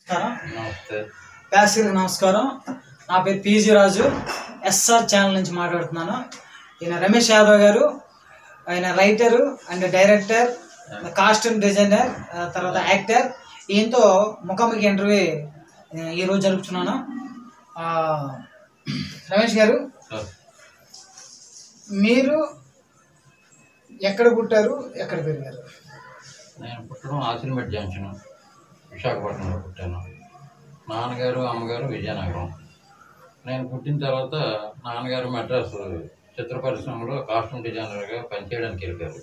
నమస్కారం నమస్తే ప్యాసిరికి నమస్కారం నా పేరు పీజీ రాజు ఎస్ఆర్ ఛానల్ నుంచి మాట్లాడుతున్నాను ఈయన రమేష్ యాదవ్ గారు ఆయన writer and director costume designer ఆ, తర్వాత యాక్టర్ ఈయనతో ముఖాముఖి ఇంటర్వ్యూ ఆ, ఈరోజు జరుపుతున్నాను ఆ, రమేష్ గారు సార్ మీరు ఎక్కడ పుట్టారు ఎక్కడ పెరిగారు నేను పుట్టడం ఆసిల్మెట్ జంక్షన్ విశాఖపట్నంలో పుట్టాను నాన్నగారు అమ్మగారు విజయనగరం నేను పుట్టిన తర్వాత నాన్నగారు మెడ్రాస్ చిత్ర పరిశ్రమలో కాస్ట్యూమ్ డిజైనర్గా పనిచేయడానికి వెళ్ళారు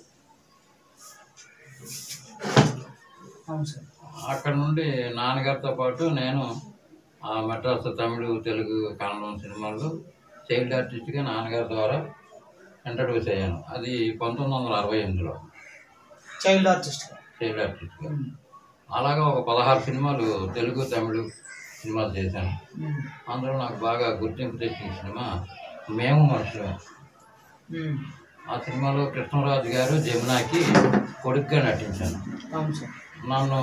అవును సార్ అక్కడ నుండి నాన్నగారితో పాటు నేను ఆ మెడ్రాస్ తమిళ తెలుగు కన్నడం సినిమాల్లో చైల్డ్ ఆర్టిస్ట్గా నాన్నగారి ద్వారా ఇంట్రడ్యూస్ అయ్యాను అది పంతొమ్మిది వందల అరవై ఎనిమిదిలో చైల్డ్ ఆర్టిస్ట్ చైల్డ్ ఆర్టిస్ట్గా అలాగా ఒక పదహారు సినిమాలు తెలుగు తమిళ సినిమాలు చేశాను అందులో నాకు బాగా గుర్తింపు తెచ్చిన సినిమా మేము మనుషులు ఆ సినిమాలో కృష్ణరాజు గారు జమునాకి కొడుకుగా నటించాను అవును సార్ నన్ను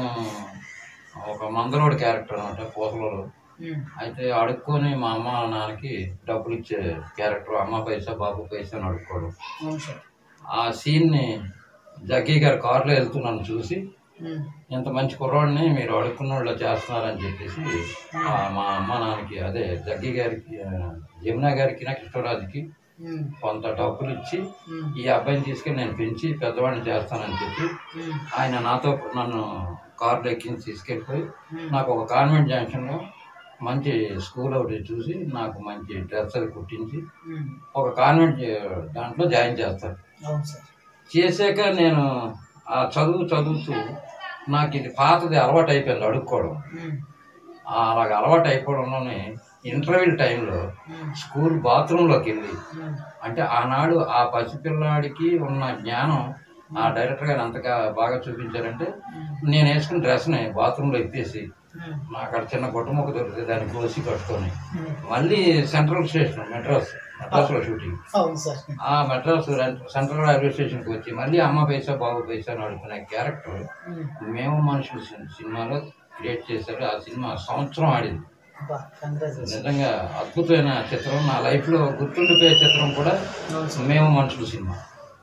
ఒక మందలోడి క్యారెక్టర్ అనమాట పూసలలో అయితే అడుక్కొని మా అమ్మ నాన్నకి డబ్బులు ఇచ్చే క్యారెక్టర్ అమ్మ పైసా బాబు పైసా అని అడుక్కోవడం అవును సార్ ఆ సీన్ని జగ్గీ గారి కారులో వెళ్తూ నన్ను చూసి ఇంత మంచి కుర్రాడిని మీరు అడుక్కున్న వాళ్ళు చేస్తున్నారని చెప్పేసి ఆ మా అమ్మ నాన్నకి అదే జగ్గి గారికి ఆ, యమునా గారికి నా కృష్ణరాజుకి కొంత డబ్బులు ఇచ్చి ఈ అబ్బాయిని తీసుకెళ్ళి నేను పెంచి పెద్దవాడిని చేస్తానని చెప్పి ఆయన నాతో నన్ను కారులో ఎక్కించి తీసుకెళ్ళిపోయి నాకు ఒక కాన్వెంట్ జంక్షన్లో మంచి స్కూల్ ఒకటి చూసి నాకు మంచి డ్రెస్ అది కుట్టించి ఒక కాన్వెంట్ దాంట్లో జాయిన్ చేస్తారు అవును సార్ చేశాక నేను ఆ చదువు చదువుతూ నాకు ఇది పాతది అలవాటు అయిపోయింది అడుక్కోవడం ఆ అలాగ అలవాటు అయిపోవడంలోనే ఇంటర్వ్యూల టైంలో స్కూల్ బాత్రూంలోకి వెళ్ళి అంటే ఆనాడు ఆ పసిపిల్లాడికి ఉన్న జ్ఞానం ఆ డైరెక్టర్ గారు అంతగా బాగా చూపించారంటే నేను వేసుకున్న డ్రెస్ని బాత్రూంలో ఇప్పేసి నాకు అక్కడ చిన్న గుట్టముక్క దొరికితే దాన్ని కోసి కట్టుకొని మళ్ళీ సెంట్రల్ స్టేషన్ మెడ్రాస్ మెడ్రాస్లో షూటింగ్ అవును సార్ ఆ మెడ్రాస్ రెం- సెంట్రల్ రైల్వే స్టేషన్కి వచ్చి మళ్ళీ అమ్మ పైసా బాబు పైసా అని అడుగుతున్న క్యారెక్టర్ మేము మనుషులు సిన్- సినిమాలో క్రియేట్ చేశారు ఆ సినిమా సంవత్సరం ఆడింది కంగ్రాచులేషన్ నిజంగా అద్భుతమైన చిత్రం నా లైఫ్లో గుర్తుండిపోయే చిత్రం కూడా మేము మనుషులు సినిమా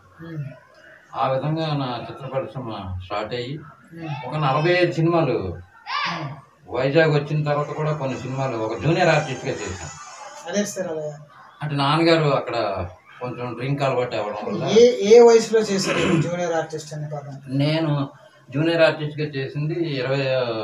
ఆ విధంగా నా చిత్ర పరిశ్రమ స్టార్ట్ అయ్యి ఒక నలభై ఐదు సినిమాలు వైజాగ్ వచ్చిన తర్వాత కూడా కొన్ని సినిమాలు ఒక జూనియర్ ఆర్టిస్ట్గా చేశాను అదే సార్ అలా అంటే నాన్నగారు అక్కడ కొంచెం డ్రింక్ అలవాటు అవ్వడం వల్ల ఏ ఏ వయసులో చేశారు జూనియర్ ఆర్టిస్ట్ అనే పదం నేను జూనియర్ ఆర్టిస్ట్గా చేసింది ఇరవై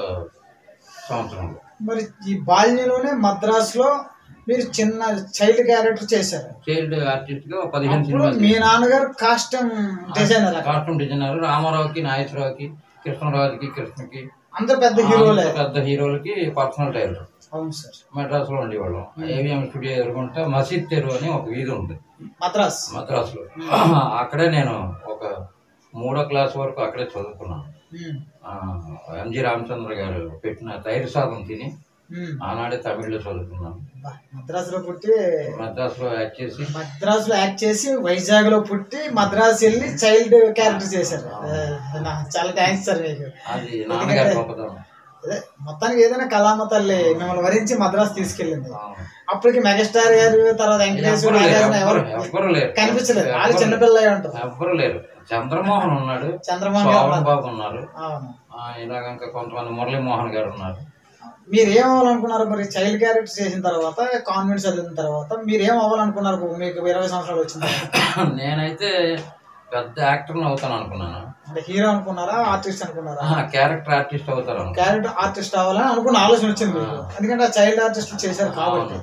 సంవత్సరంలో మరి ఈ బాల్యంలోనే మద్రాసులో మీరు చిన్న చైల్డ్ క్యారెక్టర్ చేశారు చైల్డ్ ఆర్టిస్ట్గా ఒక పదిహేను అప్పుడు సినిమాలు మీ నాన్నగారు కాస్ట్యూమ్ డిజైనర్ అక్కడ కాస్ట్యూమ్ డిజైనర్ రామారావుకి నాగేశ్వరరావుకి కృష్ణరాజుకి కృష్ణకి అందరు పెద్ద హీరోలే అంత పెద్ద హీరోలకి పర్సనల్ టైలర్ అవును సార్ మెడ్రాస్లో ఉండేవాళ్ళం ఏవిఎం స్టూడియో ఎదుర్కొంటే మసీద్ తెరు అని ఒక వీధి ఉంది మద్రాస్ మద్రాసులో అక్కడే నేను ఒక మూడో క్లాస్ వరకు అక్కడే చదువుకున్నాను ఉమ్, ఆ, ఎంజి రామచంద్ర గారు పెట్టిన తైరు సాదం తిని ఉమ్. ఆనాడే తమిళ్లో చదువుకున్నాను బా, మద్రాసులో పుట్టి మద్రాసులో యాక్ట్ చేసి మద్రాసులో యాక్ట్ చేసి వైజాగ్ లో పుట్టి మద్రాసు వెళ్ళి చైల్డ్ క్యారెక్టర్ చేశారు ఆ, నా- చాలా థ్యాంక్స్ సార్ మీకు అది నాన్నగారి గొప్పతనం అదే మొత్తానికి ఏదైనా కళామ తల్లి మిమ్మల్ని వరించి మద్రాసు తీసుకెళ్ళింది ఆ. అప్పటికి మెగాస్టార్ గారు తర్వాత వెంకటేశ్వర ఎవ్వరు లేరు, నాగార్జున ఎవరు ఎవ్వరు- ఎవ్వరు లేరు కనిపించలేదు వాళ్ళు ఎవ్వరు చిన్నపిల్ల అయి ఉంటారు ఎవ్వరు లేరు చంద్రమోహన్ ఉన్నాడు చంద్రబాబు గారు శోభన్ ఉన్నారు. బాబు ఉన్నారు అవును ఆ, ఇలాగ ఇంకా కొంతమంది మురళీమోహన్ గారు ఉన్నారు మీరు ఏం అవ్వాలనుకున్నారు మరి చైల్డ్ క్యారెక్టర్ చేసిన తర్వాత కాన్వెంట్ చదివిన తర్వాత మీరు ఏం అవ్వాలనుకున్నారు మీకు ఇరవై సంవత్సరాలు వచ్చిన తర్వాత? నేనైతే పెద్ద యాక్టర్ని అవుతాను అనుకున్నాను అంటే హీరో అనుకున్నారా ఆర్టిస్ట్ అనుకున్నారా క్యారెక్టర్ ఆర్టిస్ట్ అవుతాను అనుకున్నాను. క్యారెక్టర్ ఆర్టిస్ట్ అవ్వాలని అనుకున్న ఆలోచన వచ్చింది మీకు ఎందుకంటే ఆ చైల్డ్ ఆర్టిస్ట్ చేశారు కాబట్టి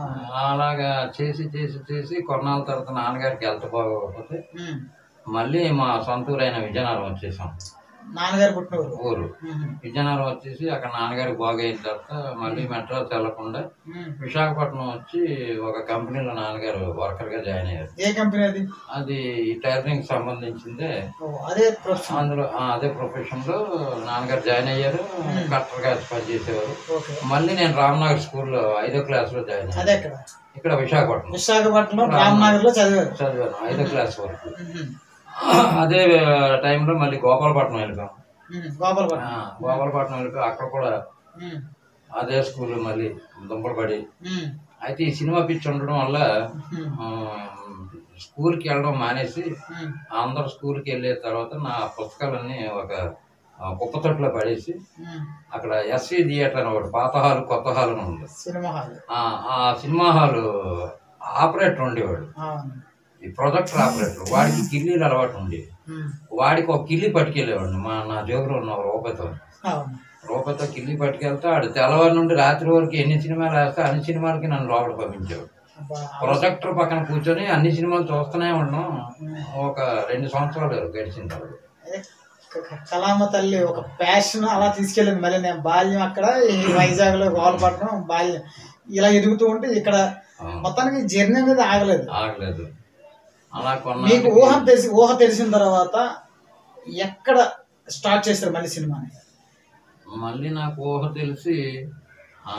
అలాగా చేసి చేసి చేసి కొన్నాళ్ళ తర్వాత నాన్నగారికి హెల్త్ బాగోకపోతే ఉమ్. మళ్ళీ మా సొంత ఊరు అయిన విజయనగరం వచ్చేసాం నాన్నగారు పుట్టినవారు ఊరు విజయనగరం వచ్చేసి అక్కడ నాన్నగారికి బాగైన తర్వాత మళ్ళీ మెడ్రాస్ వెళ్లకుండా విశాఖపట్నం వచ్చి ఒక కంపెనీలో నాన్నగారు వర్కర్గా జాయిన్ అయ్యారు ఏ కంపెనీ అది అది ఈ టైలరింగ్ సంబంధించిందే ఓ, అదే ప్రొఫెషన్ అందులో ఆ, అదే ప్రొఫెషన్ లో నాన్నగారు జాయిన్ అయ్యారు కలెక్టర్ గారు పనిచేసేవారు ఓకే మళ్ళీ నేను రామ్నగర్ స్కూల్లో ఐదో క్లాస్ లో జాయిన్ అయ్యాను అదే ఇక్కడ ఇక్కడ విశాఖపట్నం విశాఖపట్నం రామ్నగర్ లో చదివారు చదివాను ఐదో క్లాస్ వరకు ఉమ్. అదే టైంలో మళ్ళీ గోపాలపట్నం వెళ్ళిపోయాం ఉమ్. గోపాలపట్నం ఆ, గోపాలపట్నం వెళ్ళిపోయి అక్కడ కూడా ఉమ్. అదే స్కూల్ మళ్ళీ దుంపలబడి ఉమ్, అయితే ఈ సినిమా పిచ్చి ఉండడం వల్ల ఉమ్, ఆ, స్కూల్కి వెళ్ళడం మానేసి ఉమ్, అందరు స్కూల్కి వెళ్ళే తర్వాత నా పుస్తకాలన్నీ ఒక ఆ, కుప్పతొట్టులో పడేసి ఉమ్. అక్కడ ఎస్వి థియేటర్ అని ఒకటి పాత హాల్ కొత్త హాల్ అని ఉంది సినిమా హాల్ ఆ ఆ సినిమా హాల్ ఆపరేటర్ ఉండేవాడు అవును ఈ ప్రొజెక్టర్ ఆపరేటర్ వాడికి కిల్లీలు అలవాటు ఉండేది ఉమ్, వాడికి ఒక కిల్లి పట్టుకెళ్ళేవాడిని మా నా జోగులో ఉన్న ఒక రూపాయితో అవును రూపాయితో కిల్లి పట్టుకెళ్తే ఆడు తెల్లవారి నుండి రాత్రి వరకు ఎన్ని సినిమాలు వేస్తే అన్ని సినిమాలకి నన్ను లోపల పంపించేవాడు అబ్బా, ప్రొజెక్టర్ పక్కన కూర్చొని అన్ని సినిమాలు చూస్తూనే ఉన్నాం ఒక రెండు సంవత్సరాలు గడిచిన తర్వాత అదే క- క- కళామ తల్లి ఒక ప్యాషన్ అలా తీసుకెళ్ళింది మళ్ళీ నేను బాల్యం అక్కడ ఈ వైజాగ్ లో గోలపట్నం బాల్యం ఇలా ఎదుగుతూ ఉంటే ఇక్కడ ఆ, మొత్తానికి జర్నీ అనేది ఆగలేదు ఆగలేదు అలా కొన్న మీకు ఊహ తెలిసి ఊహ తెలిసిన తర్వాత ఎక్కడ స్టార్ట్ చేస్తారు మళ్ళీ సినిమాని మళ్ళీ నాకు ఊహ తెలిసి ఆ,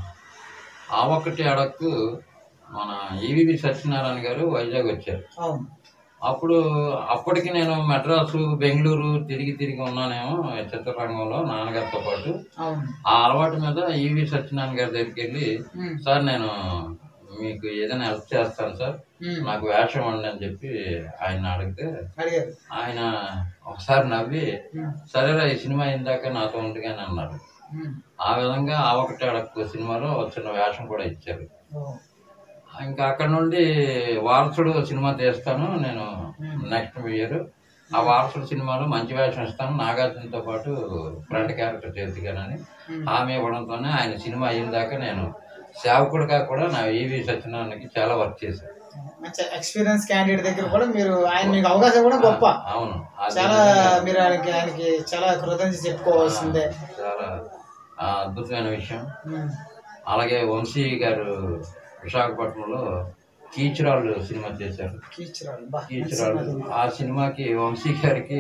ఆ ఒక్కటి అడక్కు మన ఈవివి సత్యనారాయణ గారు వైజాగ్ వచ్చారు అవును అప్పుడు అప్పటికి నేను మెడ్రాసు బెంగళూరు తిరిగి తిరిగి ఉన్నానేమో చిత్రరంగంలో నాన్నగారితో పాటు అవును ఆ అలవాటు మీద ఈవి సత్యనారాయణ గారి దగ్గరికి వెళ్ళి ఉమ్, సార్ నేను మీకు ఏదైనా హెల్ప్ చేస్తాను సార్ ఉమ్, నాకు వేషం ఇవ్వండి అని చెప్పి ఆయన అడిగితే అడిగారు ఆయన ఒకసారి నవ్వి ఉమ్, సరేరా ఈ సినిమా అయిందాక నాతో ఉంటుందని అన్నారు ఉమ్, ఆ విధంగా ఆ ఒకటి అడక్కు సినిమాలో ఒక చిన్న వేషం కూడా ఇచ్చారు ఓ, ఇంకా అక్కడ నుండి వారసుడు సినిమా తీస్తాను నేను నెక్స్ట్ ఇయర్ ఆ వారసుడు సినిమాలో మంచి వేషం ఇస్తాను నాగార్జునతో పాటు ఫ్రంట్ క్యారెక్టర్ చేతిగానని ఉమ్, హామీ ఇవ్వడంతోనే ఆయన సినిమా అయిన దాకా నేను సేవకుడిగా కూడా నా ఈవి సత్యనారాయణకి చాలా వర్క్ చేశాను మంచి ఎక్స్పీరియన్స్ క్యాండిడేట్ దగ్గర కూడా మీరు ఆయన మీకు అవకాశం కూడా గొప్ప అవును అది చాలా మీరు ఆయనకి ఆయనకి చాలా కృతజ్ఞత చెప్పుకోవాల్సిందే చాలా ఆ, అద్భుతమైన విషయం ఉమ్, అలాగే వంశీ గారు విశాఖపట్నంలో కీచురాళ్ళు సినిమా చేశారు కీచురాలు బా కీచురాళ్ళు ఆ సినిమాకి వంశీ గారికి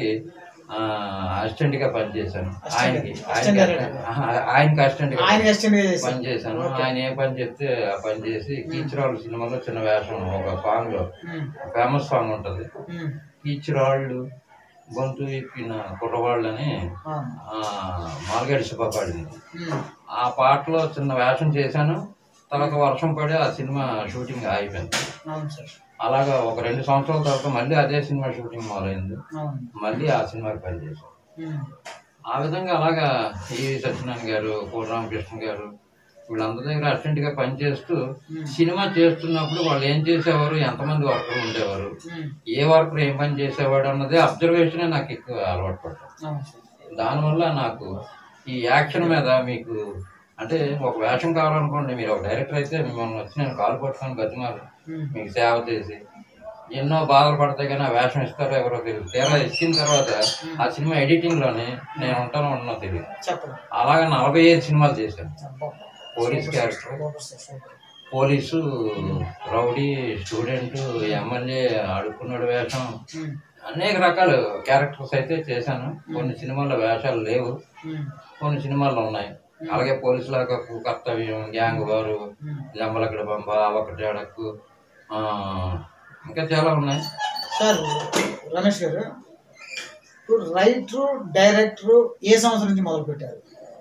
అసిస్టెంట్ గా పనిచేశాను ఆయనకి Assistant ఆయనకి ఆయనకి అసిస్టెంట్ గా ఆయన ఎక్స్టెండ్ చేసి పని చేశాను ఆయన ఏ పని చెప్తే ఆ పని చేసి కీచురాళ్ళు సినిమాలో చిన్న వేషం ఒక సాంగ్ లో ఉమ్, ఫేమస్ సాంగ్ ఉంటది ఉమ్, కీచురాళ్ళు గొంతు ఇప్పిన కుర్రవాళ్ళని అవును, ఆ, మార్గడి సుబ్బ పాడింది ఉమ్, ఆ పాటలో చిన్న వేషం చేశాను తర్వాత వర్షం పడి ఆ సినిమా షూటింగ్ ఆగిపోయింది అవును సార్ అలాగా ఒక రెండు సంవత్సరాల తర్వాత మళ్ళీ అదే సినిమా షూటింగ్ మొదలైంది అవును మళ్ళీ ఆ సినిమాకి పనిచేశాను ఉమ్, ఆ విధంగా అలాగా ఈ సత్యనారాయణ గారు కోటి రామకృష్ణ గారు వీళ్ళందరి దగ్గర అసిస్టెంట్ గా పనిచేస్తూ సినిమా చేస్తున్నప్పుడు వాళ్ళు ఏం చేసేవారు ఎంతమంది వర్కర్లు ఉండేవారు ఉమ్, ఏ వర్కర్ ఏం పని చేసేవాడు అన్నది అబ్జర్వేషనే నాకు ఎక్కువ అలవాటు పడ్డాను అవును సార్ దానివల్ల నాకు ఈ యాక్షన్ మీద మీకు అంటే ఒక వేషం కావాలనుకోండి మీరు ఒక డైరెక్టర్ అయితే మిమ్మల్ని వచ్చి నేను కాలు పట్టుకొని బతిమాలి ఉమ్, మీకు సేవ చేసి ఎన్నో బాధలు పడతాయి కానీ ఆ వేషం ఇస్తారో ఎవరో తెలియదు తీరా ఇచ్చిన తర్వాత ఆ సినిమా ఎడిటింగ్ లోనే నేను ఉంటానో ఉన్నో తెలియదు చెప్పండి అలాగే నలభై ఐదు సినిమాలు చేశాను అబ్బా. Police character super sir super police rowdy student MLA అడుక్కున్నాడు వేషం ఉమ్, అనేక రకాల క్యారెక్టర్స్ అయితే చేశాను కొన్ని సినిమాల్లో వేషాలు లేవు ఉమ్, కొన్ని సినిమాల్లో ఉన్నాయి అలాగే పోలీసులాగా కర్తవ్యం గ్యాంగ్ వారు ఉమ్. జంబలక్కడ బంబ ఒకటి అడక్కు ఆ, ఇంకా చాలా ఉన్నాయి సార్ రమేష్ గారు ఇప్పుడు రైటర్ డైరెక్టర్ ఏ సంవత్సరం నుంచి మొదలు పెట్టారు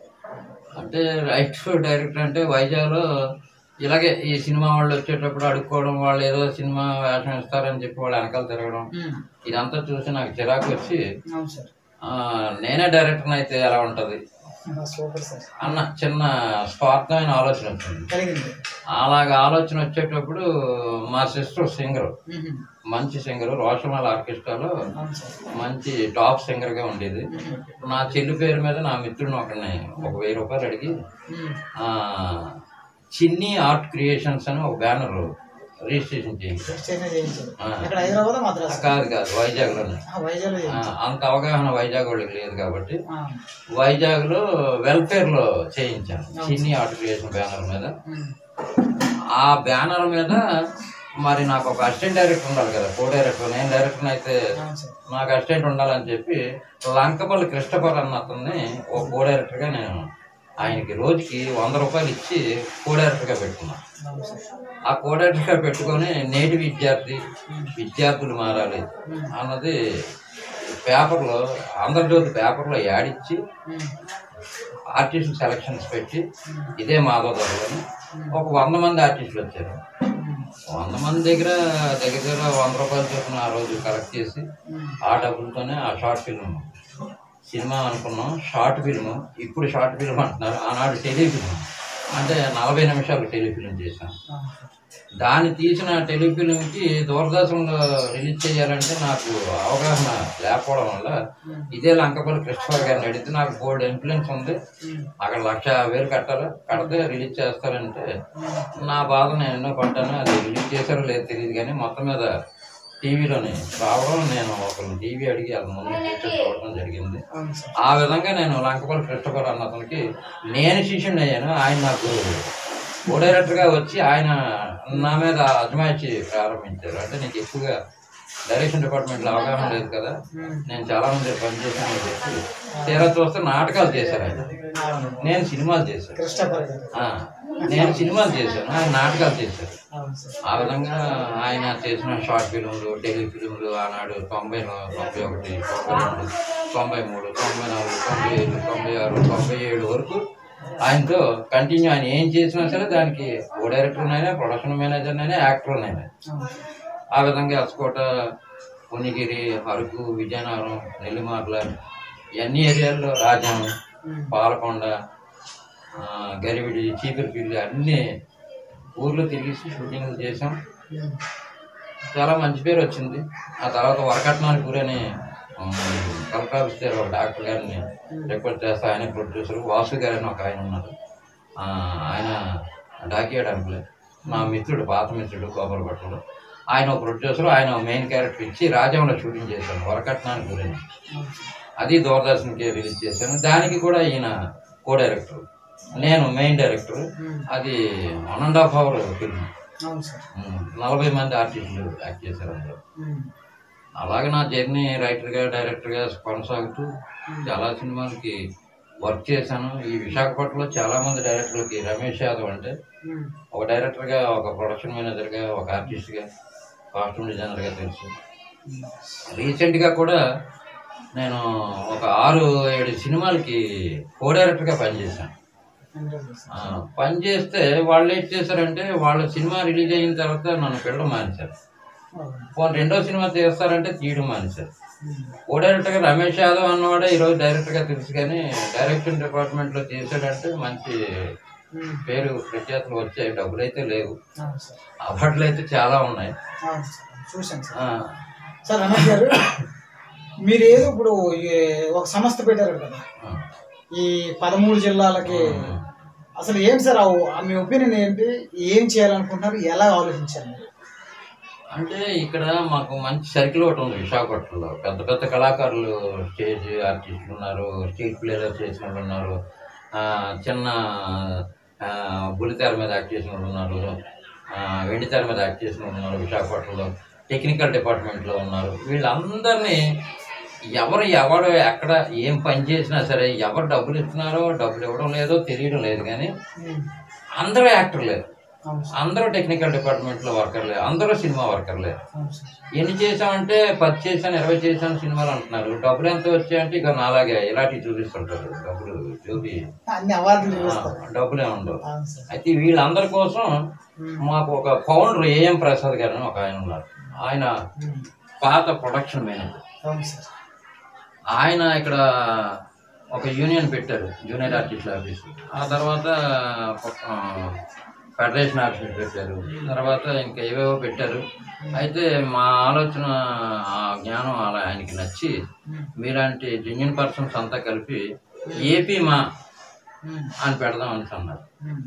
అంటే రైట్ డైరెక్టర్ అంటే వైజాగ్లో ఇలాగే ఈ సినిమా వాళ్ళు వచ్చేటప్పుడు అడుక్కోవడం వాళ్ళు ఏదో సినిమా వేషం ఇస్తారని చెప్పి వాళ్ళు వెనకాల తిరగడం ఉమ్, ఇదంతా చూసి నాకు చిరాకు వచ్చి అవును సార్ ఆ, నేనే డైరెక్టర్ అయితే ఎలా ఉంటది ఆ, సూపర్ సార్ అన్న చిన్న స్వార్థమైన ఆలోచన వచ్చింది కలిగింది అలాగ ఆలోచన వచ్చేటప్పుడు మా సిస్టర్ సింగర్ ఉహు, మంచి సింగర్ రోషమాల ఆర్కెస్ట్రాలో అవును సార్ మంచి టాప్ సింగర్ గా ఉండేది ఉహు, నా చెల్లి పేరు మీద నా మిత్రుడిని ఒకరిని ఒక వెయ్యి రూపాయలు అడిగి ఉమ్, ఆ, చిన్ని ఆర్ట్ క్రియేషన్స్ అని ఒక బ్యానర్ రిజిస్ట్రేషన్ చేయించారు ఎక్స్చేంజ్ చేయించారు ఆ. ఇక్కడ హైదరాబాద్ మద్రాస్ కాదు కాదు వైజాగ్లోనే వైజాగ్ ఆ, అంత అవగాహన వైజాగ్ వాళ్ళకి లేదు కాబట్టి ఆ, వైజాగ్ లో వెల్ఫేర్ లో చేయించాను చిన్ని ఆర్ట్ క్రియేషన్ బ్యానర్ మీద ఉమ్, ఆ బ్యానర్ మీద మరి నాకు ఒక అసిస్టెంట్ డైరెక్టర్ ఉండాలి కదా కో డైరెక్టర్ నేను డైరెక్టర్ అయితే అవును సార్ నాకు అసిస్టెంట్ ఉండాలని చెప్పి లంకపల్లి కృష్ణపర్ అన్న అతన్ని ఒక కో డైరెక్టర్ గా నేను ఆయనకి రోజుకి వంద రూపాయలు ఇచ్చి కో డైరెక్టర్ గా పెట్టుకున్నాను అవును సార్ ఆ కో డైరెక్టర్ గా పెట్టుకొని నేటి విద్యార్థి విద్యార్థులు మారాలి అన్నది పేపర్లో ఆంధ్రజ్యోతి పేపర్లో యాడ్ ఇచ్చి ఉమ్, ఆర్టిస్ట్ సెలక్షన్స్ పెట్టి ఇదే మాధవ్ దగ్గర ఒక వంద మంది ఆర్టిస్టులు వచ్చారు వంద మంది దగ్గర దగ్గర దగ్గర వంద రూపాయలు చొప్పున ఆ రోజు కలెక్ట్ చేసి ఆ డబ్బులతోనే ఆ షార్ట్ ఫిల్మ్ సినిమా అనుకున్నాం షార్ట్ ఫిల్మ్ ఇప్పుడు షార్ట్ ఫిల్మ్ అంటున్నారు ఆనాడు టెలిఫిల్మ్ అంటే నలభై నిమిషాలు టెలిఫిల్మ్ చేశాం దాన్ని తీసిన టెలిఫిల్మ్కి దూరదర్శన్లో రిలీజ్ చేయాలంటే నాకు అవగాహన లేకపోవడం వల్ల ఇదే లంకపల్లి కృష్ణవారి గారిని అడిగితే నాకు బోర్డు ఇన్ఫ్లుయెన్స్ ఉంది అక్కడ లక్ష యాభై వేలు కట్టాలి కడితే రిలీజ్ చేస్తారంటే నా బాధ నేను ఎన్నో పడ్డాను అది రిలీజ్ చేశారో లేదో తెలియదు కానీ మొత్తం మీద టీవీలోని రావడం నేను ఒక టీవీ అడిగి అది ముందు కూర్చొని చూడడం జరిగింది అవును సార్ ఆ విధంగా నేను లంకపల్లి కృష్ణపల్లి అన్న అతనికి నేను శిష్యుని అయ్యాను ఆయన నాకు కో డైరెక్టర్గా వచ్చి ఆయన నా మీద అజమాయిషి ప్రారంభించారు అంటే నీకు ఎక్కువగా డైరెక్షన్ డిపార్ట్మెంట్లో అవగాహన లేదు కదా నేను చాలా మంది పనిచేశాను అని చెప్పి తీరా చూస్తే నాటకాలు చేశారు ఆయన అవును నేను సినిమాలు చేశాను కృష్ణపల్లి గారు ఆ, నేను సినిమాలు చేశాను ఆయన నాటకాలు చేశారు అవును సార్ ఆ విధంగా ఆయన చేసిన షార్ట్ ఫిల్మ్లు టెలి ఫిల్మ్లు ఆనాడు తొంభై నూ- తొంభై ఒకటి తొంభై రెండు తొంభై మూడు తొంభై నాలుగు తొంభై ఐదు తొంభై ఆరు తొంభై ఏడు వరకు ఆయనతో కంటిన్యూ ఆయన ఏం చేసినా సరే దానికి ఓ డైరెక్టర్నైనా ప్రొడక్షన్ మేనేజర్నైనా యాక్టర్నైనా అవును ఆ విధంగా అసుకోట పుణ్యగిరి అరకు విజయనగరం నెల్లిమార్ల ఇవన్నీ ఏరియాల్లో రాజం ఉమ్. పాలకొండ ఆ, గరివిడి చీపురుపల్లి అన్ని ఊర్లో తిరిగేసి షూటింగ్లు చేసాం ఉమ్. చాలా మంచి పేరు వచ్చింది ఆ తర్వాత వరకట్నానికి గురని కలెక్టర్ ఆఫీస్ దగ్గర ఒక డాక్టర్ గారిని రిక్వెస్ట్ చేస్తే ఆయన ప్రొడ్యూసర్ వాసు గారు అని ఒక ఆయన ఉన్నారు ఆ, ఆయన డాకియాడ్ అంకులే నా మిత్రుడు పాత మిత్రుడు గోపాలపట్నంలో ఆయన ఒక ప్రొడ్యూసర్ ఆయన మెయిన్ క్యారెక్టర్ ఇచ్చి రాజంలో షూటింగ్ చేశాను వరకట్నానికి గురని అవును సార్. అది దూరదర్శన్కి రిలీజ్ చేశాను దానికి కూడా ఈయన కో డైరెక్టర్ నేను మెయిన్ డైరెక్టర్ ఉమ్. అది one and half hour film అవును సార్ నలభై మంది ఆర్టిస్టులు యాక్ట్ చేశారు అందులో ఉమ్. అలాగే నా జర్నీ రైటర్గా డైరెక్టర్గా కొనసాగుతూ చాలా సినిమాలకి వర్క్ చేశాను ఈ విశాఖపట్నంలో చాలా మంది డైరెక్టర్లకి రమేష్ యాదవ్ అంటే ఉమ్. ఒక డైరెక్టర్గా ఒక ప్రొడక్షన్ మేనేజర్గా ఒక ఆర్టిస్ట్గా కాస్ట్యూమ్ డిజైనర్గా తెలుసు ఉమ్. రీసెంట్గా కూడా నేను ఒక ఆరు ఏడు సినిమాలకి కో డైరెక్టర్గా పనిచేశాను హండ్రెడ్ సార్. ఆ, పని చేస్తే వాళ్ళు ఏం చేశారంటే వాళ్ళ సినిమా రిలీజ్ అయిన తర్వాత నన్ను పిల్లలు మానేశారు అవును. పోనీ రెండో సినిమా తీస్తారంటే తీయడం మానేశారు ఉమ్. ఓ డైరెక్టర్గా రమేష్ యాదవ్ అన్నవాడే ఈరోజు డైరెక్టర్గా తెలుసు కానీ డైరెక్షన్ డిపార్ట్మెంట్లో చేశాడంటే మంచి ఉమ్. పేరు ప్రఖ్యాతులు వచ్చాయి డబ్బులు అయితే లేవు అవును సార్ అవార్డులు అయితే చాలా ఉన్నాయి అవును సార్ చూశాను సార్ ఆ, సార్ రమేష్ గారు మీరు ఏదో ఇప్పుడు ఈ ఒక సంస్థ పెట్టారు కదా ఆ. ఈ పదమూడు జిల్లాలకి అసలు ఏం సార్ ఆ- మీ ఒపీనియన్ ఏంటి ఏం చేయాలనుకుంటున్నారు ఎలా ఆలోచించారు మీరు? అంటే ఇక్కడ మాకు మంచి సర్కిల్ ఒకటి ఉంది విశాఖపట్నంలో పెద్ద పెద్ద కళాకారులు స్టేజ్ ఆర్టిస్టులు ఉన్నారు స్టేజ్ ప్లేయర్ చేసిన వాళ్ళు ఉన్నారు ఆ, చిన్న ఆ, బుల్లితెర మీద యాక్ట్ చేసిన వాళ్ళు ఉన్నారు ఆ, వెండితెర మీద యాక్ట్ చేసిన వాళ్ళు ఉన్నారు విశాఖపట్నంలో టెక్నికల్ డిపార్ట్మెంట్లో ఉన్నారు వీళ్ళందరినీ ఎవరు ఎవడు ఎక్కడ ఏం పని చేసినా సరే ఎవరు డబ్బులు ఇస్తున్నారో డబ్బులు ఇవ్వడం లేదో తెలియడం లేదు కానీ ఉమ్. అందరూ యాక్టర్లే అవును సార్ అందరూ టెక్నికల్ డిపార్ట్మెంట్లో వర్కర్లే అందరూ సినిమా వర్కర్లే అవును సార్ ఎన్ని చేసామంటే పది చేశాను ఇరవై చేశాను సినిమాలు అంటున్నారు డబ్బులు ఎంత వచ్చాయంటే ఇక నాలాగే ఇలాంటివి చూపిస్తుంటారు డబ్బులు చూపి అన్ని అవార్డులు ఆ, చూస్తారు డబ్బులే ఉండవు అవును సార్ అయితే వీళ్ళందరి కోసం ఉమ్. మాకు ఒక ఫౌండర్ ఏఎం ప్రసాద్ గారు అని ఒక ఆయన ఉన్నారు ఆయన ఉమ్. పాత ప్రొడక్షన్ మేనేజర్ అవును సార్ ఆయన ఇక్కడ ఒక యూనియన్ పెట్టారు జూనియర్ ఆర్టిస్టుల ఆఫీస్ ఆ తర్వాత ఆ, ఫెడరేషన్ ఆఫీస్ పెట్టారు తర్వాత ఇంకా ఏవేవో పెట్టారు అయితే మా ఆలోచన ఆ జ్ఞానం అలా ఆయనకి నచ్చి ఉమ్. మీలాంటి జెన్యున్ పర్సన్స్ అంతా కలిపి ఏపీ మా ఉమ్. అని పెడదాం అని అన్నారు ఉమ్.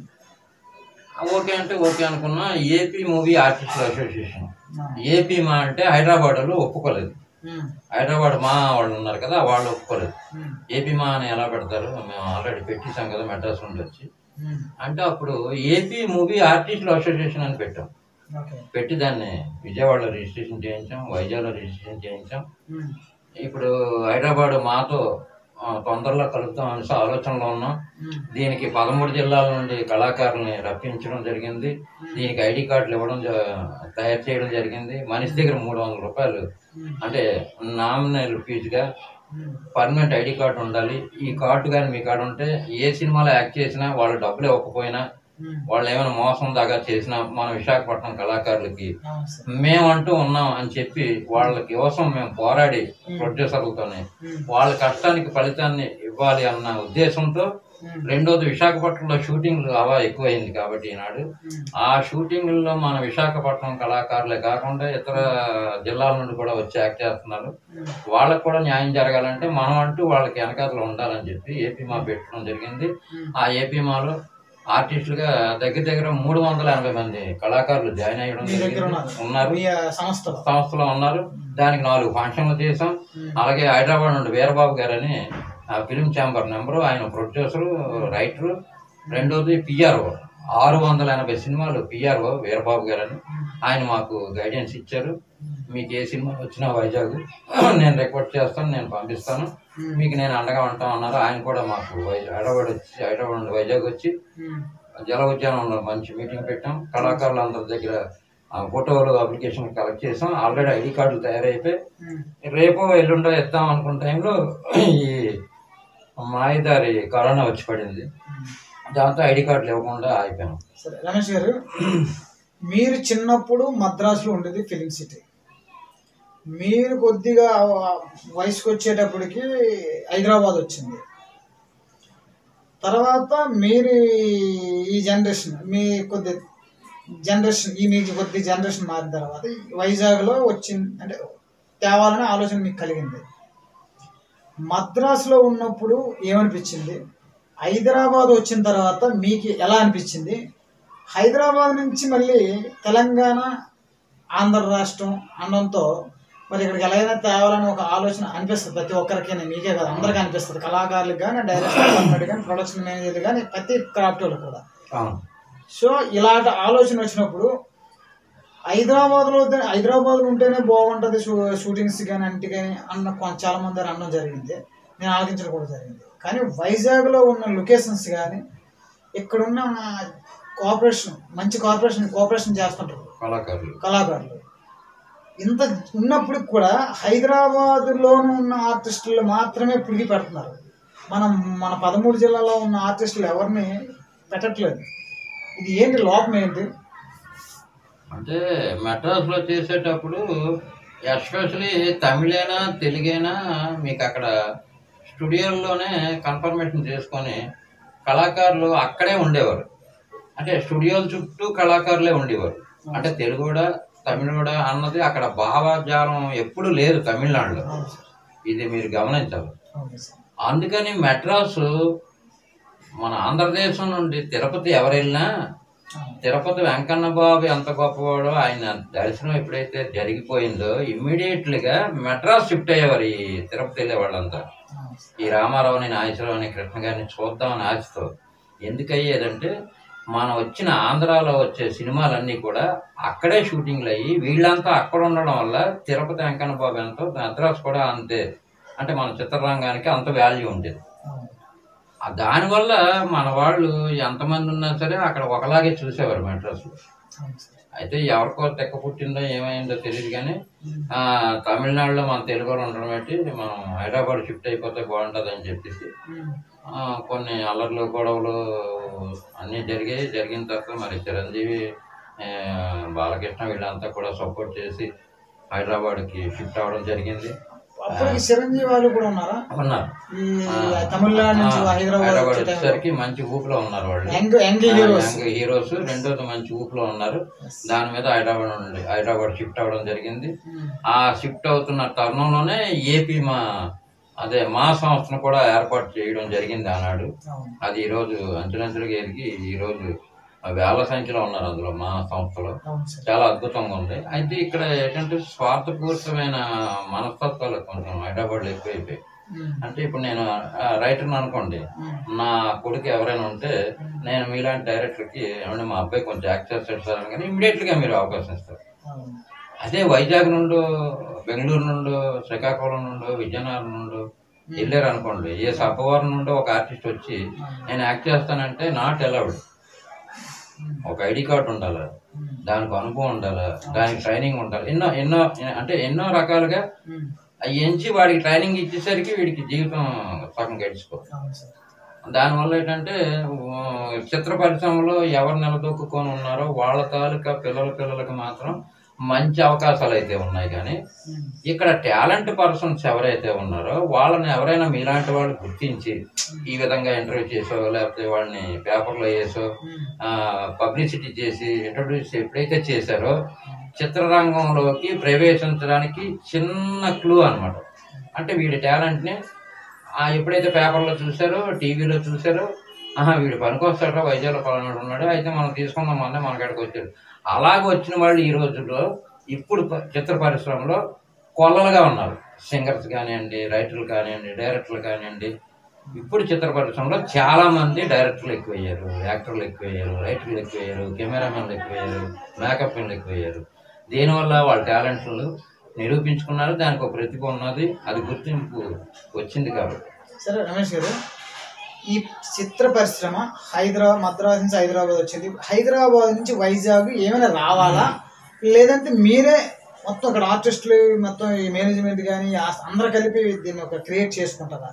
ఓకే అంటే ఓకే అనుకున్నా ఏపీ మూవీ ఆర్టిస్టుల అసోసియేషన్ ఆ. ఏపీ మా అంటే హైదరాబాద్ వాళ్ళు ఒప్పుకోలేదు ఉమ్. హైదరాబాద్ మా వాళ్ళు ఉన్నారు కదా వాళ్ళు ఒప్పుకోలేదు ఉమ్. ఏపీ మా అని ఎలా పెడతారు మేము ఆల్రెడీ పెట్టేసాం కదా మెడ్రాస్ నుండి వచ్చి ఉమ్. అంటే అప్పుడు ఏపీ మూవీ ఆర్టిస్టుల అసోసియేషన్ అని పెట్టాం ఓకే పెట్టి దాన్ని విజయవాడలో రిజిస్ట్రేషన్ చేయించాం వైజాగ్లో రిజిస్ట్రేషన్ చేయించాం ఉమ్. ఇప్పుడు హైదరాబాద్ మాతో ఆ, తొందరలో కలుపుతాం అనేసి ఆలోచనలో ఉన్నాం ఉమ్. దీనికి పదమూడు జిల్లాల నుండి కళాకారుల్ని రప్పించడం జరిగింది దీనికి ఐడి కార్డులు ఇవ్వడం జ- తయారు చేయడం జరిగింది మనిషి దగ్గర మూడు వందల రూపాయలు ఉమ్. అంటే నామినల్ ఫీజుగా ఉమ్, పర్మనెంట్ ఐడి కార్డు ఉండాలి ఈ కార్డు కానీ మీ కార్డు ఉంటే ఏ సినిమాలో యాక్ట్ చేసినా వాళ్ళు డబ్బులు ఇవ్వకపోయినా ఉమ్. వాళ్ళు ఏమైనా మోసం దాకా చేసినా మన విశాఖపట్నం కళాకారులకి అవును సార్ మేమంటూ ఉన్నాం అని చెప్పి వాళ్ళ కోసం మేము పోరాడి ప్రొడ్యూసర్లతోనే వాళ్ళ కష్టానికి ఫలితాన్ని ఇవ్వాలి అన్న ఉద్దేశంతో ఉమ్, రెండోది విశాఖపట్నంలో షూటింగ్లు హవా ఎక్కువైంది కాబట్టి ఈనాడు ఉమ్, ఆ షూటింగ్లో మన విశాఖపట్నం కళాకారులే కాకుండా ఇతర జిల్లాల నుండి కూడా వచ్చి యాక్ట్ చేస్తున్నారు ఉమ్, వాళ్ళకు కూడా న్యాయం జరగాలంటే మనం అంటూ వాళ్ళకి వెనకాతలు ఉండాలని చెప్పి ఏపీ మా పెట్టడం జరిగింది ఉమ్. ఆ ఏపీ మాలో ఆర్టిస్టులుగా దగ్గర దగ్గర మూడు వందల ఎనభై మంది కళాకారులు జాయిన్ అయ్యడం మీ దగ్గర జరిగింది ఉన్నారు ఉన్నారు మీ ఆ, సంస్థలో సంస్థలో ఉన్నారు దానికి నాలుగు ఫంక్షన్లు చేసాం అలాగే హైదరాబాద్ నుండి వీరబాబు గారని ఆ ఫిలిం ఛాంబర్ నెంబరు ఆయన ప్రొడ్యూసరు రైటరు రెండోది పిఆర్ఓ ఆరు వందల ఎనభై సినిమాలు పిఆర్ఓ వీరబాబు గారని ఆయన మాకు గైడెన్స్ ఇచ్చారు మీకు ఏ సినిమా వచ్చినా వైజాగ్ నేను రికార్డ్ చేస్తాను నేను పంపిస్తాను మీకు నేను అండగా ఉంటాం అన్నారు ఆయన కూడా మాకు వై- హైదరాబాద్ వచ్చి హైదరాబాద్ నుండి వైజాగ్ వచ్చి ఉమ్, జల ఉద్యానంలో మంచి మీటింగ్ పెట్టాం కళాకారులు అందరి దగ్గర ఆ ఫోటోలు అప్లికేషన్ కలెక్ట్ చేసాం ఆల్రెడీ ఐడి కార్డులు తయారైపోయి ఉమ్. రేపు ఎల్లుండో ఇద్దాం అనుకున్న టైంలో ఈ మాయదారి కరోనా వచ్చి పడింది దాంతో ఐడి కార్డులు ఇవ్వకుండా ఆగిపోయాం సరే రమేష్ గారు మీరు చిన్నప్పుడు మద్రాసులో ఉండేది ఫిలిం సిటీ మీరు కొద్దిగా వయసుకు వచ్చేటప్పటికి హైదరాబాద్ వచ్చింది తర్వాత మీరు ఈ జనరేషన్ మీ కొద్ది జనరేషన్ ఈ మీకు కొద్ది జనరేషన్ మారిన తర్వాత ఈ వైజాగ్లో వచ్చింది అంటే తేవాలనే ఆలోచన మీకు కలిగింది మద్రాసులో ఉన్నప్పుడు ఏమనిపించింది హైదరాబాద్ వచ్చిన తర్వాత మీకు ఎలా అనిపించింది హైదరాబాద్ నుంచి మళ్ళీ తెలంగాణ ఆంధ్ర రాష్ట్రం అనడంతో మరి ఇక్కడికి ఎలాగైనా తేవాలని ఒక ఆలోచన అనిపిస్తుంది ప్రతి ఒక్కరికైనా మీకే కదా అందరికీ అనిపిస్తుంది కళాకారులకు కానీ డైరెక్టర్ కానీ ప్రొడక్షన్ మేనేజర్ కానీ ప్రతి క్రాఫ్ట్ వాళ్ళు కూడా అవును సో ఇలాంటి ఆలోచన వచ్చినప్పుడు హైదరాబాద్లో ఉంటే- హైదరాబాద్లో ఉంటేనే బాగుంటుంది షూ షూటింగ్స్ కానీ అంటే కానీ అన్న కొ- చాలా మంది అని అనడం జరిగింది నేను ఆలోచించడం కూడా జరిగింది కానీ వైజాగ్లో ఉన్న లొకేషన్స్ కానీ ఇక్కడున్న కోఆపరేషన్ మంచి కోఆపరేషన్ కోఆపరేషన్ చేస్తుంటారు కళాకారులు కళాకారులు ఇంత ఉన్నప్పుడు కూడా హైదరాబాద్లోనూ ఉన్న ఆర్టిస్టులు మాత్రమే ఇప్పటికీ పెడుతున్నారు మనం మన పదమూడు జిల్లాలో ఉన్న ఆర్టిస్టులు ఎవరిని పెట్టట్లేదు ఇది ఏంటి లోపం ఏంటి అంటే మెడ్రాస్లో చేసేటప్పుడు ఎస్పెషలీ తమిళైనా తెలుగైనా మీకు అక్కడ స్టూడియోల్లోనే కన్ఫర్మేషన్ చేసుకొని కళాకారులు అక్కడే ఉండేవారు అంటే స్టూడియోల చుట్టూ కళాకారులే ఉండేవారు అంటే తెలుగు కూడా తమిళ కూడా అన్నది అక్కడ భావజాలం ఎప్పుడు లేదు తమిళనాడులో అవును సార్ ఇది మీరు గమనించాలి అవును సార్ అందుకని మెడ్రాసు మన ఆంధ్రదేశం నుండి తిరుపతి ఎవరు వెళ్ళినా అవును. తిరుపతి వెంకన్న బాబు ఎంత గొప్పవాడో ఆయన దర్శనం ఎప్పుడైతే జరిగిపోయిందో ఇమ్మీడియట్లీగా మెడ్రాస్ షిఫ్ట్ అయ్యేవారు ఈ తిరుపతి వెళ్ళే వాళ్ళంతా అవును సార్. ఈ రామారావుని నాగేశ్వరరావుని కృష్ణ గారిని చూద్దామని ఆశతో ఎందుకయ్యేదంటే మనం వచ్చిన ఆంధ్రాలో వచ్చే సినిమాలన్నీ కూడా అక్కడే షూటింగ్లు అయ్యి వీళ్ళంతా అక్కడ ఉండడం వల్ల తిరుపతి వెంకన్న బాబు ఎంతో మద్రాసు కూడా అంతే అంటే మన చిత్రరంగానికి అంత వాల్యూ ఉండేది అవును. ఆ దానివల్ల మన వాళ్ళు ఎంతమంది ఉన్నా సరే అక్కడ ఒకలాగే చూసేవారు మెడ్రాస్లో అవును సార్. అయితే ఎవరికో తెక్క పుట్టిందో ఏమైందో తెలియదు కానీ ఆ, తమిళనాడులో మన తెలుగు వాళ్ళు ఉండడం బట్టి మనం హైదరాబాద్ షిఫ్ట్ అయిపోతే బాగుంటుంది అని చెప్పేసి ఉమ్. ఆ, కొన్ని అల్లర్లు గొడవలు అన్నీ జరిగాయి జరిగిన తర్వాత మరి చిరంజీవి ఆ, బాలకృష్ణ వీళ్ళంతా కూడా సపోర్ట్ చేసి హైదరాబాద్కి షిఫ్ట్ అవ్వడం జరిగింది అప్పుడు ఈ చిరంజీవి వాళ్ళు కూడా ఉన్నారా ఉన్నారు ఈ తమిళనాడు నుంచి ఆ, హైదరాబాద్ హైదరాబాద్ వచ్చే టైంలో వచ్చేసరికి మంచి ఊపులో ఉన్నారు వాళ్ళు young young heroes young heroes రెండోది మంచి ఊపులో ఉన్నారు దాని మీద హైదరాబాద్ నుండి హైదరాబాద్ షిఫ్ట్ అవ్వడం జరిగింది ఉమ్. ఆ షిఫ్ట్ అవుతున్న తరుణంలోనే ఏపీ మా అదే మా సంస్థను కూడా ఏర్పాటు చేయడం జరిగింది ఆనాడు అవును అది ఈరోజు అంచెలంచెలుగా ఎదిగి ఈరోజు వేల సంఖ్యలో ఉన్నారు అందులో మా సంస్థలో అవును సార్ చాలా అద్భుతంగా ఉంది అయితే ఇక్కడ ఏంటంటే స్వార్థపూరితమైన మనస్తత్వాలు కొంచెం హైదరాబాద్లో ఎక్కువైపోయాయి ఉమ్. అంటే ఇప్పుడు నేను రైటర్ని అనుకోండి ఉమ్. నా కొడుకు ఎవరైనా ఉంటే నేను మీలాంటి డైరెక్టర్కి ఏమంటే మా అబ్బాయి కొంచెం యాక్ట్ చేస్తాడు కానీ ఇమ్మీడియట్గా మీరు అవకాశం ఇస్తారు అవును అదే వైజాగ్ నుండి బెంగళూరు నుండి శ్రీకాకుళం నుండి విజయనగరం నుండి వెళ్ళారు అనుకోండి ఏ సబ్బవరం నుండి ఒక ఆర్టిస్ట్ వచ్చి నేను యాక్ట్ చేస్తానంటే నాట్ అలౌడ్ ఒక ఐడి కార్డు ఉండాలి దానికి అనుభవం ఉండాలి దానికి ట్రైనింగ్ ఉండాలి ఎన్నో ఎన్నో అంటే ఎన్నో రకాలుగా ఉమ్. అవి ఎంచి వాడికి ట్రైనింగ్ ఇచ్చేసరికి వీడికి జీవితం సగం గడిచిపోతుంది అవును సార్ దానివల్ల ఏంటంటే ఆ, చిత్ర పరిశ్రమలో ఎవరు నిలదొక్కుకొని ఉన్నారో వాళ్ళ తాలూకా పిల్లల పిల్లలకి మాత్రం మంచి అవకాశాలు అయితే ఉన్నాయి కానీ ఉమ్. ఇక్కడ టాలెంట్ పర్సన్స్ ఎవరైతే ఉన్నారో వాళ్ళని ఎవరైనా మీలాంటి వాళ్ళు గుర్తించి ఈ విధంగా ఇంటర్వ్యూ చేసో లేకపోతే వాళ్ళని పేపర్లో వేసో ఉమ్. పబ్లిసిటీ చేసి ఇంట్రడ్యూస్ ఎప్పుడైతే చేశారో చిత్రరంగంలోకి ప్రవేశించడానికి చిన్న క్లూ అన్నమాట అంటే వీడి టాలెంట్ని ఆ ఎప్పుడైతే పేపర్లో చూసారో టీవీలో చూసారో ఆహా వీడు పనికొస్తాడో వైద్యాలు పలానాడు ఉన్నాడు అయితే మనం తీసుకుందాం మొన్న మన కాడికి వచ్చాడు అలాగ వచ్చిన వాళ్ళు ఈ రోజుల్లో ఇప్పుడు ప- చిత్ర పరిశ్రమలో కొల్లలుగా ఉన్నారు సింగర్స్ కానివ్వండి రైటర్లు కానివ్వండి డైరెక్టర్లు కానివ్వండి ఇప్పుడు చిత్ర పరిశ్రమలో చాలా మంది డైరెక్టర్లు ఎక్కువయ్యారు యాక్టర్లు ఎక్కువయ్యారు రైటర్లు ఎక్కువయ్యారు కెమెరామెన్లు ఎక్కువయ్యారు మేకప్ మెన్లు ఎక్కువయ్యారు దీనివల్ల వాళ్ళ టాలెంట్లు నిరూపించుకున్నారు దానికి ఒక ప్రతిభ ఉన్నది అది గుర్తింపు వచ్చింది కాబట్టి సరే రమేష్ గారు ఈ చిత్ర పరిశ్రమ హైదరాబాద్ మద్రాస్ నుంచి హైదరాబాద్ వచ్చింది హైదరాబాద్ నుంచి వైజాగ్ ఏమైనా రావాలా లేదంటే మీరే మొత్తం అక్కడ ఆర్టిస్టులు మొత్తం ఈ మేనేజ్మెంట్ కానీ అందరు కలిపి దీన్ని ఒక క్రియేట్ చేసుకుంటారా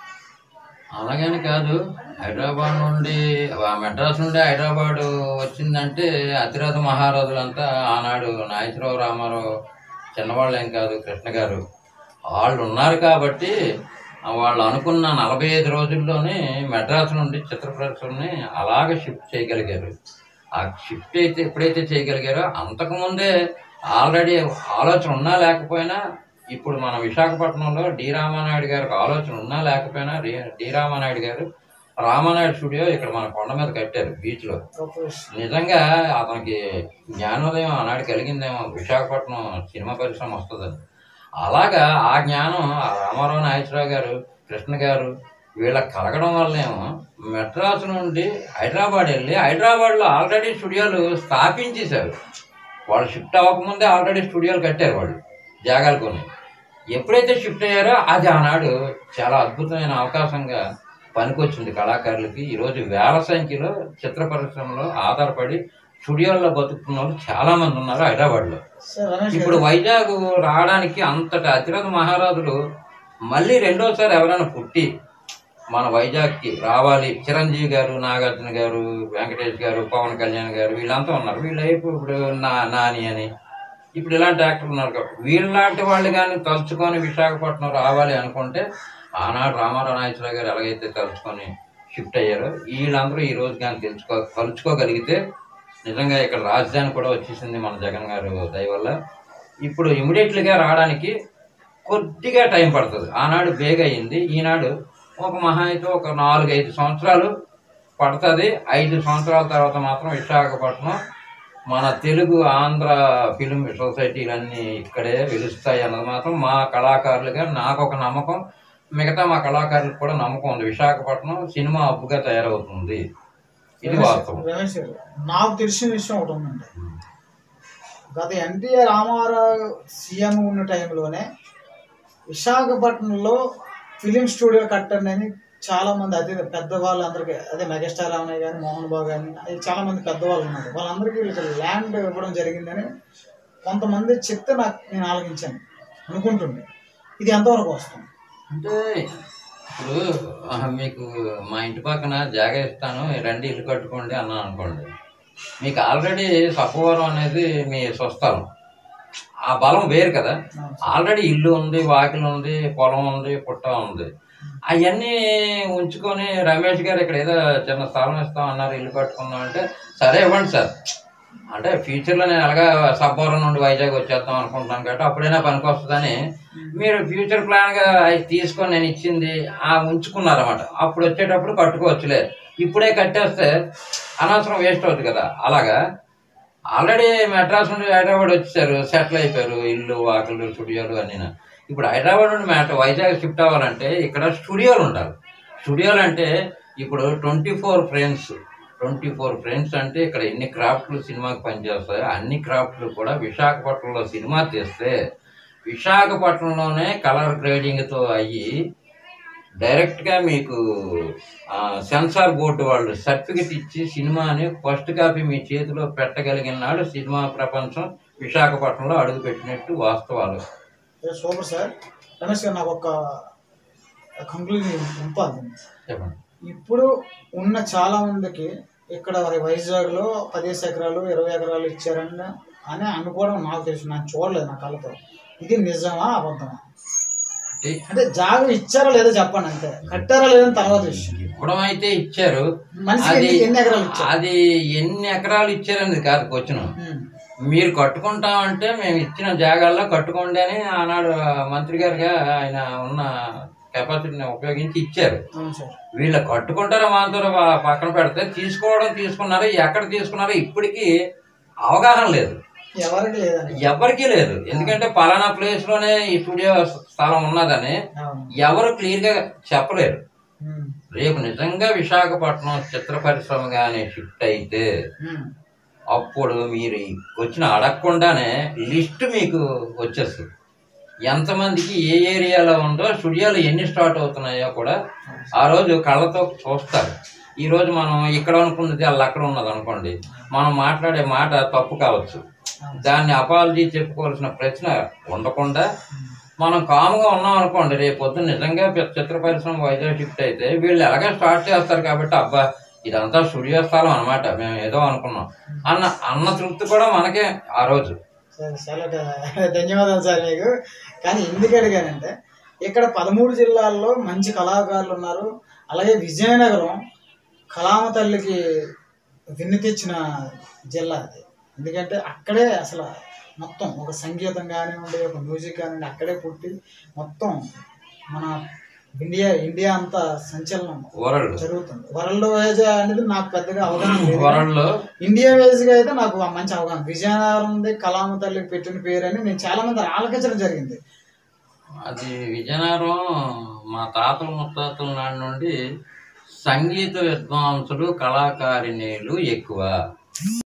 అలాగని కాదు హైదరాబాద్ నుండి ఆ మెడ్రాస్ నుండి హైదరాబాద్ వచ్చిందంటే అతిరథ మహారాజులంతా ఆనాడు నాగేశ్వరరావు రామారావు చిన్నవాళ్ళు ఏం కాదు కృష్ణ గారు వాళ్ళు ఉన్నారు కాబట్టి ఆ వాళ్ళు అనుకున్న నలభై ఐదు రోజుల్లోనే మెడ్రాస్ నుండి చిత్రప్రదర్శనని అలాగ షిఫ్ట్ చేయగలిగారు ఆ షిఫ్ట్ అయితే ఎప్పుడైతే చేయగలిగారో అంతకుముందే ఆల్రెడీ ఆలోచన ఉన్నా లేకపోయినా ఇప్పుడు మన విశాఖపట్నంలో డి రామానాయుడు గారికి ఆలోచన ఉన్నా లేకపోయినా రి- డి రామానాయుడు గారు రామానాయుడు స్టూడియో ఇక్కడ మన కొండ మీద కట్టారు బీచ్ లో గొప్ప విషయం. నిజంగా అతనికి జ్ఞానోదయం ఆనాడు కలిగిందేమో విశాఖపట్నం సినిమా పరిశ్రమ వస్తుందని అలాగా ఆ జ్ఞానం ఆ రామారావు నాగేశ్వరరావు గారు కృష్ణ గారు వీళ్ళకి కలగడం వల్లేమో మెడ్రాస్ నుండి హైదరాబాద్ వెళ్ళి హైదరాబాద్లో ఆల్రెడీ స్టూడియోలు స్థాపించేశారు వాళ్ళు షిఫ్ట్ అవ్వకముందే ఆల్రెడీ స్టూడియోలు కట్టారు వాళ్ళు జాగాలు కొని ఎప్పుడైతే షిఫ్ట్ అయ్యారో అది ఆనాడు చాలా అద్భుతమైన అవకాశంగా పనికొచ్చింది కళాకారులకి ఈరోజు వేల సంఖ్యలో చిత్ర పరిశ్రమలో ఆధారపడి స్టూడియోల్లో బతుకుతున్న వాళ్ళు చాలా మంది ఉన్నారు హైదరాబాద్లో సార్ రమేష్ ఇప్పుడు గారు వైజాగ్ రావడానికి అంతటి అతిరథ మహారాజులు మళ్ళీ రెండోసారి ఎవరైనా పుట్టి మన వైజాగ్కి రావాలి చిరంజీవి గారు నాగార్జున గారు వెంకటేష్ గారు పవన్ కళ్యాణ్ గారు వీళ్ళంతా ఉన్నారు వీళ్ళ ఇప్పుడు ఇప్పుడు నా నాని అని ఇప్పుడు ఇలాంటి యాక్టర్లు ఉన్నారు కాబట్టి వీళ్ళలాంటి వాళ్ళు కానీ తలుచుకొని విశాఖపట్నం రావాలి అనుకుంటే ఆనాడు రామారావు నాగేశ్వరరావు గారు ఎలాగైతే తలుచుకొని షిఫ్ట్ అయ్యారో వీళ్ళందరూ ఈ రోజు కానీ తెలుసుకో తలుచుకోగలిగితే నిజంగా ఇక్కడ రాజధాని కూడా వచ్చేసింది మన జగన్ గారు దయ వల్ల ఇప్పుడు ఇమీడియట్లీగా రావడానికి కొద్దిగా టైం పడుతుంది ఆనాడు బేగ అయింది ఈనాడు ఒక మహా అయితే ఒక నాలుగు ఐదు సంవత్సరాలు పడుతుంది ఐదు సంవత్సరాల తర్వాత మాత్రం విశాఖపట్నం మన తెలుగు ఆంధ్ర ఫిలిం సొసైటీలన్నీ ఇక్కడే వెలుస్తాయి అన్నది మాత్రం మా కళాకారులుగా నాకు ఒక నమ్మకం మిగతా మా కళాకారులకు కూడా నమ్మకం ఉంది విశాఖపట్నం సినిమా అబ్బుగా తయారవుతుంది ఇది వాస్తవం రమేష్ గారు నాకు తెలిసిన విషయం ఒకటి ఉందండి గత ఎన్టీఆర్ రామారావు సీఎం ఉన్న టైంలోనే విశాఖపట్నంలో ఫిలిం స్టూడియో కట్టండి చాలా మంది అదే పెద్దవాళ్ళు అందరికి అదే మెగాస్టార్ రామయ్య కానీ మోహన్ బాబు కానీ అది చాలా మంది పెద్దవాళ్ళు ఉన్నారు వాళ్ళందరికీ వీళ్ళకి ల్యాండ్ ఇవ్వడం జరిగిందని కొంతమంది చెప్తే నాకు నేను ఆలోచించాను అనుకుంటుండే ఇది ఎంతవరకు వస్తుంది అంటే ఇప్పుడు ఆ, మీకు మా ఇంటి పక్కన జాగా ఇస్తాను రండి ఇల్లు కట్టుకోండి అన్నాను అనుకోండి మీకు ఆల్రెడీ సప్పవరం అనేది మీ స్వస్థలం ఆ బలం వేరు కదా ఆల్రెడీ ఇల్లు ఉంది వాకిలు ఉంది పొలం ఉంది పుట్ట ఉంది అవన్నీ ఉంచుకొని రమేష్ గారు ఇక్కడ ఏదో చిన్న స్థలం ఇస్తాం అన్నారు ఇల్లు కట్టుకుందాం అంటే సరే ఇవ్వండి సార్ అంటే ఫ్యూచర్లో నేను ఎలాగా సబ్బవరం నుండి వైజాగ్ వచ్చేద్దాం అనుకుంటున్నాను కాబట్టి అప్పుడైనా పనికి వస్తుందని మీరు ఫ్యూచర్ ప్లాన్గా అవి తీసుకొని నేను ఇచ్చింది ఆ ఉంచుకున్నారన్నమాట అప్పుడు వచ్చేటప్పుడు కట్టుకోవచ్చులే ఇప్పుడే కట్టేస్తే అనవసరం వేస్ట్ అవుతుంది కదా అలాగా ఆల్రెడీ మెడ్రాస్ నుండి హైదరాబాద్ వచ్చేసారు సెటిల్ అయిపోయారు ఇల్లు వాకిళ్ళు స్టూడియోలు అన్నీ ఇప్పుడు హైదరాబాద్ నుండి మ్యాట్ వైజాగ్ షిఫ్ట్ అవ్వాలంటే ఇక్కడ స్టూడియోలు ఉండాలి స్టూడియోలు అంటే ఇప్పుడు twenty four frames twenty four frames అంటే ఇక్కడ ఎన్ని క్రాఫ్ట్లు సినిమాకి పనిచేస్తాయో అన్ని క్రాఫ్ట్లు కూడా విశాఖపట్నంలో సినిమా తీస్తే విశాఖపట్నంలోనే కలర్ గ్రేడింగ్తో అయ్యి డైరెక్ట్గా మీకు ఆ, సెన్సార్ బోర్డు వాళ్ళు సర్టిఫికెట్ ఇచ్చి సినిమాని ఫస్ట్ కాపీ మీ చేతిలో పెట్టగలిగిన నాడు సినిమా ప్రపంచం విశాఖపట్నంలో అడుగుపెట్టినట్టు వాస్తవాలు సూపర్ సార్ రమేష్ గారు నాకు ఒక కంక్లూజన్ పంపాలి చెప్పండి ఇప్పుడు ఉన్న చాలా మందికి ఇక్కడ మరి వైజాగ్లో పదిహేను ఎకరాలు ఇరవై ఎకరాలు ఇచ్చారని అని అనుకోవడం నాకు తెలుసు నాకు చూడలేదు నా కళ్ళతో ఇది నిజమా అబద్ధమా అంటే అంటే జాగా ఇచ్చారో లేదో చెప్పండి అంతే కట్టారా లేదని తర్వాత విషయం ఇవ్వడం అయితే ఇచ్చారు మనిషికి అది ఎన్ని- ఎన్ని ఎకరాలు ఇచ్చారు అది ఎన్ని ఎకరాలు ఇచ్చారనేది కాదు క్వశ్చన్ ఉమ్. మీరు కట్టుకుంటామంటే మేము ఇచ్చిన జాగాల్లో కట్టుకోండి అని ఆనాడు మంత్రి గారుగా ఆయన ఉన్న కెపాసిటీని ఉపయోగించి ఇచ్చారు అవును సార్ వీళ్ళు కట్టుకుంటారో మాతో పక్కన పెడితే తీసుకోవడం తీసుకున్నారో ఎక్కడ తీసుకున్నారో ఇప్పటికీ అవగాహన లేదు ఎవరికి లేదండి ఎవరికీ లేదు ఎందుకంటే పలానా ప్లేస్ లోనే ఈ స్టూడియో స్థలం ఉన్నదని అవును ఎవరు క్లియర్ గా చెప్పలేరు ఉమ్. రేపు నిజంగా విశాఖపట్నం చిత్ర పరిశ్రమ కానీ షిఫ్ట్ అయితే ఉమ్. అప్పుడు మీరు వచ్చిన అడగకుండానే లిస్ట్ మీకు వచ్చేస్తుంది ఎంతమందికి ఏ ఏరియాలో ఉందో స్టూడియోలు ఎన్ని స్టార్ట్ అవుతున్నాయో కూడా ఆ రోజు కళ్ళతో చూస్తారు ఈ రోజు మనం ఇక్కడ అనుకున్నది వాళ్ళు అక్కడ ఉన్నది అనుకోండి మనం మాట్లాడే మాట తప్పు కావచ్చు దాన్ని అపాలజీ చెప్పుకోవాల్సిన ప్రశ్న ఉండకుండా మనం కామ్గా ఉన్నాం అనుకోండి రేపు పొద్దున్న నిజంగా పెద్ద చిత్ర పరిశ్రమ వైజాగ్ షిఫ్ట్ అయితే వీళ్ళు ఎలాగ స్టార్ట్ చేస్తారు కాబట్టి అబ్బా ఇదంతా స్టూడియో స్థలం అనమాట మేము ఏదో అనుకున్నాం అన్న అన్న తృప్తి కూడా మనకే ఆ రోజు సరే చాలా ధ- ధన్యవాదాలు సార్ మీకు కానీ ఎందుకు అడిగానంటే ఇక్కడ పదమూడు జిల్లాల్లో మంచి కళాకారులు ఉన్నారు అలాగే విజయనగరం కళామ తల్లికి విన్ని తెచ్చిన జిల్లా అది ఎందుకంటే అక్కడే అసలు మొత్తం ఒక సంగీతం కానివ్వండి ఒక మ్యూజిక్ కానివ్వండి అక్కడే పుట్టి మొత్తం మన ఇండియా ఇండియా అంతా సంచలనం వరల్డ్ జరుగుతుంది వరల్డ్ వైజ్ అనేది నాకు పెద్దగా అవగాహన లేదు వరల్డ్ లో ఇండియా వైజ్ గా అయితే నాకు ఆ మంచి అవగాహన విజయనగరం ఉంది కలామ తల్లికి పెట్టిన పేరు అని నేను చాలా మంది ఆలకించడం జరిగింది అది విజయనగరం మా తాతల ముత్తాతల నాటి నుండి సంగీత విద్వాంసులు కళాకారిణీలు ఎక్కువ